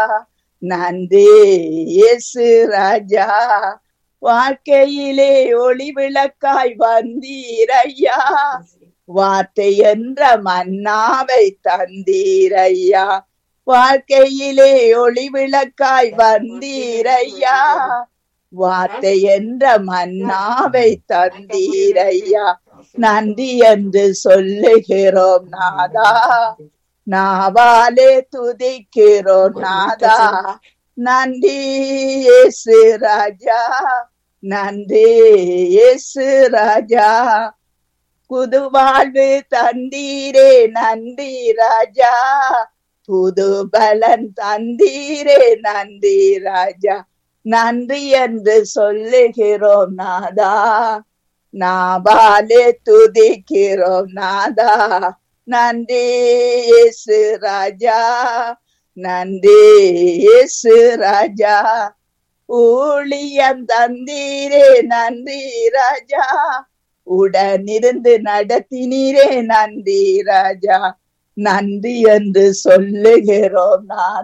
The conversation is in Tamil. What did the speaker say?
நன்றி இயேசு ராஜா வாழ்க்கையிலே ஒளி விளக்காய் வந்தீரையா வார்த்தை என்ற மன்னாவை தந்தீரையா வாழ்க்கையிலே ஒளி விளக்காய் வந்தீரையா வார்த்தை என்ற மன்னாவை தந்தீரையா நன்றி என்று சொல்லுகிறோம் நாதா நாவாலே துதிக்கிறோம் நாதா நன்றி இயேசு ராஜா நன்றி இயேசு ராஜா புது வாழ்வு தந்தீரே நன்றி ராஜா புது பலன் தந்தீரே நன்றி ராஜா நன்றி என்று சொல்லுகிறோம் நாதா நாபாலே துதிக்கிறோம் நாதா நன்றி இயேசு ராஜா நன்றி இயேசு ராஜா ஊழியம் தந்தீரே நன்றி ராஜா உடனிருந்து நடத்தினீரே நன்றி ராஜா நன்றி என்று சொல்லுகிறோம் நான்